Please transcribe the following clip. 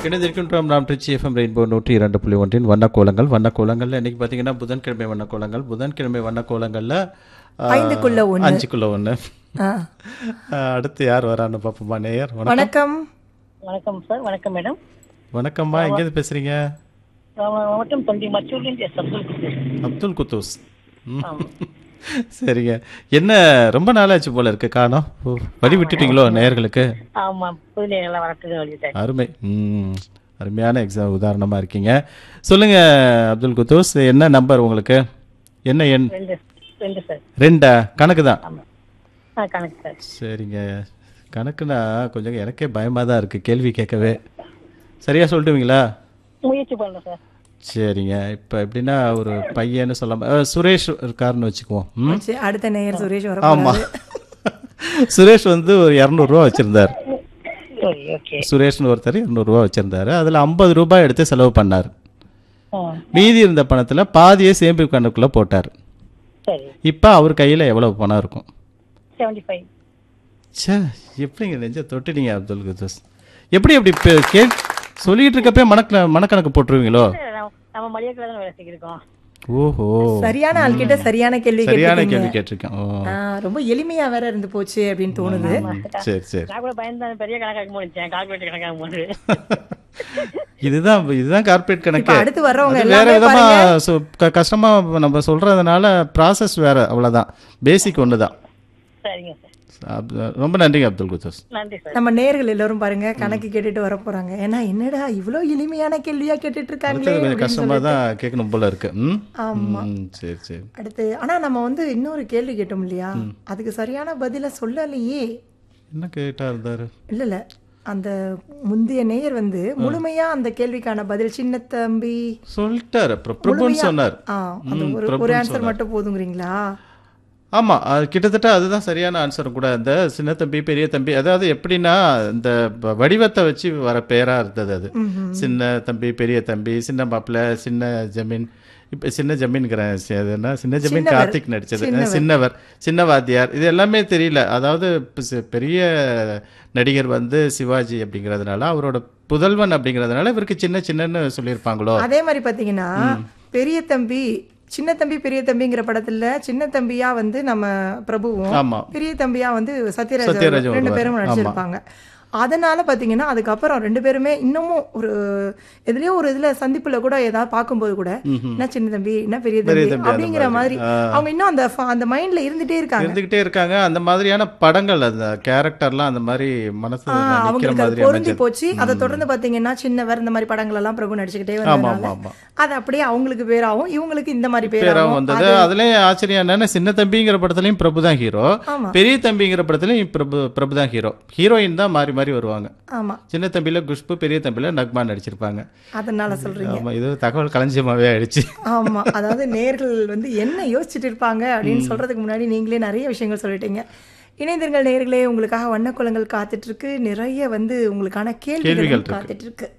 இணைந்திருக்கின்றோம் நாம் Trichy FM rainbow நூற்றி இரண்டு புள்ளி ஒன்றின் வண்ணக்கோலங்கள் வண்ணக்கோலங்கள்ல இன்னைக்கு பார்த்தீங்கன்னா புதன்கிழமை வண்ணக்கோலங்கள் புதன்கிழமை வண்ணக்கோலங்கள்ல ஆ, ஐந்துக்குள்ள ஒண்ணு. அஞ்சுக்குள்ள ஒன்று ஆ. அடுத்து யார் வரான்னு பார்ப்போமா நேயர் வணக்கம் வணக்கம் வணக்கம் சார் வணக்கம் மேடம் வணக்கம்மா எங்கேருந்து பேசுறீங்க வணக்கம் தொண்டி மச்சூர்லேருந்து எஸ் அப்துல் குத்தூர் அப்துல் குத்தூஸ் ம். சரிங்க என்ன ரொம்ப நாளாச்சு போல இருக்கு காணோம் ஓ, வழி விட்டுட்டீங்களோ நேயர்களுக்கு ஆமாம் புதிய நல்லா வரட்டுன்னு சொல்லிட்டேன் அருமை ம் அருமையான எக்ஸாம் உதாரணமாக இருக்கீங்க சொல்லுங்க அப்துல் குத்தூஸ் என்ன நம்பர் உங்களுக்கு என்ன எண் ரெண்டு ரெண்டு சார் ரெண்டா கணக்கு தான் ஆமாம் ஆ கணக்கு சார் சரிங்க கணக்குனா கொஞ்சம் எனக்கே பயமாக தான் இருக்குது கேள்வி கேட்கவே சரியா சொல்லிட்டுவீங்களா முயற்சி பண்ணுறேன் சார் சரிங்க இப்போ எப்படின்னா ஒரு பையன்னு சொல்லாம அஹ், சுரேஷ் இருக்காருன்னு வச்சுக்குவோம் ம் சரி, அடுத்த நேயர் சுரேஷ் வர ஆமாம் சுரேஷ் வந்து ஒரு இரநூறுவா வச்சுருந்தார் சரி ஓகே சுரேஷ்னு ஒருத்தர் இரநூறுவா வச்சுருந்தாரு அதில் ஐம்பது ரூபாய் எடுத்து செலவு பண்ணார் ஆ மீதி இருந்த பணத்தில் பாதியை சேமிப்பு கணக்குள்ள போட்டார் சரி இப்போ அவர் கையில் எவ்வளவு பணம் இருக்கும் செவன்டி ஃபைவ் ச்சே எப்படிங்க நெஞ்ச தொட்டுட்டீங்க அப்துல் குத்தூஸ் எப்படி எப்படி பே- கே சொல்லிட்டு இருக்கப்பே மனக்க மனக்கணக்கு போட்டுருவீங்களோ நம்ம மளிகைக்கில் தான் வேலை செஞ்சுருக்கோம் ஓஹோ சரியான ஆள்கிட்ட சரியான கேள்வி சரியான கேட்டிருக்கீங்க. கேள்வி கேட்டிருக்கேன் ஓ ஆ, ரொம்ப எளிமையா வேற இருந்து போச்சு அப்படின்னு தோணுது ம், சரி சரி நான் கூட பயந்து பெரிய கணக்காக முடிச்சேன் கால்குலேட்டர் கணக்காக போது இதுதான் இதுதான் கார்ப்பரேட் கணக்கு இப்ப அடுத்து வர்றவங்க அது வேற எல்லாமே விதமா சொ- க- கஷ்டமா நம்ம சொல்றதுனால ப்ராசஸ் வேற அவ்வளவுதான் பேசிக் ஒன்று தான் சரிங்க சார் ரொம்ப நன்றிங்க அப்துல் குத்தூஸ் நன்றி சார் நம்ம நேர்கள் எல்லாரும் பாருங்க கணக்கு கேட்டுட்டு வர போறாங்க ஏன்னா என்னடா இவ்ளோ எளிமையான கேள்வியா கேட்டுட்டு இருக்காங்களே அடுத்தது கொஞ்சம் அப்படின்னு கஷ்டமா சொல்லிட்டு. தான் கேட்கணும் போல இருக்கு ம் ஆமா. ம், சரி சரி அடுத்து ஆனா நம்ம வந்து இன்னொரு கேள்வி கேட்டோம் இல்லையா அதுக்கு சரியான பதில சொல்லலையே என்ன கேட்டா இருந்தாரு இல்ல இல்ல அந்த முந்தைய நேயர் வந்து முழுமையா அந்த கேள்விக்கான பதில் சின்ன தம்பி சொல்லிட்டாரு அப்புறம் பிரபுன்னு சொன்னார் ஆ அந்த ம், ஒரு ஒரு பிரபுன்னு ஆன்சர் மட்டும் போதுங்கிறீங்களா ஆமா அது கிட்டத்தட்ட அதுதான் சரியான ஆன்சர் கூட இந்த சின்ன தம்பி பெரிய தம்பி அதாவது எப்படின்னா இந்த வ- வடிவத்தை வச்சு வர பேரா இருந்தது அது சின்ன தம்பி பெரிய தம்பி சின்ன மாப்பிள்ள சின்ன ஜமீன் இப்ப சின்ன ஜமீன்கிறேன் சி- அது என்ன சின்ன ஜமீன் சின்னவர். கார்த்திக் நடிச்சது சின்னவர் சின்ன வாத்தியார் இது எல்லாமே தெரியல அதாவது இப்ப சி- பெரிய நடிகர் வந்து சிவாஜி அப்படிங்கிறதுனால அவரோட புதல்வன் அப்படிங்கிறதுனால இவருக்கு சின்ன சின்னன்னு சொல்லியிருப்பாங்களோ அதே மாதிரி பாத்தீங்கன்னா பெரிய தம்பி சின்ன தம்பி பெரிய தம்பிங்கிற படத்துல சின்ன தம்பியா வந்து நம்ம பிரபுவும் ஆமா பெரிய தம்பியா வந்து சத்யராஜ் சத்யராஜ் அவர்கள் ரெண்டு வருவாரு. பேரும் நடிச்சிருப்பாங்க அதனால பாத்தீங்கன்னா அதுக்கப்புறம் ரெண்டு பேருமே இன்னமும் ஒரு எதுலயோ ஒரு இதுல சந்திப்புல கூட ஏதாவது பார்க்கும்போது கூட என்ன சின்ன தம்பி என்ன பெரிய தம்பி தம்பி அந்த அப்படிங்கிற மாதிரி அவங்க இன்னும் அந்த ஃப- அந்த மைண்ட்ல இருந்துட்டே இருக்காங்க இருந்துகிட்டே இருக்காங்க அந்த மாதிரியான படங்கள் அந்த கேரக்டர்லாம் அந்த மாதிரி மனசு ஆ, நிக்கிற அவங்களுக்கு அது மாதிரி பொருந்தி அமைஞ்சது போச்சு அதை தொடர்ந்து பாத்தீங்கன்னா சின்னவர் இந்த மாதிரி படங்கள் எல்லாம் பிரபு நடிச்சுக்கிட்டே ஆமா வந்ததுனால ஆமா ஆமா அது அப்படியே அவங்களுக்கு பேராகும் இவங்களுக்கு இந்த மாதிரி பேராவும் பேராகும் வந்தது அதுலயும் ஆச்சரியம் என்னன்னா சின்ன தம்பிங்கிற படத்துலயும் பிரபு தான் ஹீரோ ஆமா. பெரிய தம்பிங்கிற படத்துலயும் பிரபு பிரபு தான் ஹீரோ ஹீரோயின் தான் மாறி மாறி வருவாங்க ஆமா சின்ன தம்பியில குஷ்பு பெரிய தம்பியில நக்மா நடிச்சிருப்பாங்க அதனால சொல்றீங்க ஆமா இது தகவல் களஞ்சியமாவே ஆயிடுச்சு ஆமா அதாவது நேர்கள் வந்து என்ன யோசிச்சுட்டு இருப்பாங்க அப்படின்னு சொல்றதுக்கு முன்னாடி நீங்களே நிறைய விஷயங்கள் சொல்லிட்டீங்க இணைந்திருங்கள் நேர்களே உங்களுக்காக வண்ணக்குளங்கள் காத்துட்டு இருக்கு நிறைய வந்து உங்களுக்கான கேள்விகள் கேள்விகள் இருக்கு. காத்துட்டு இருக்கு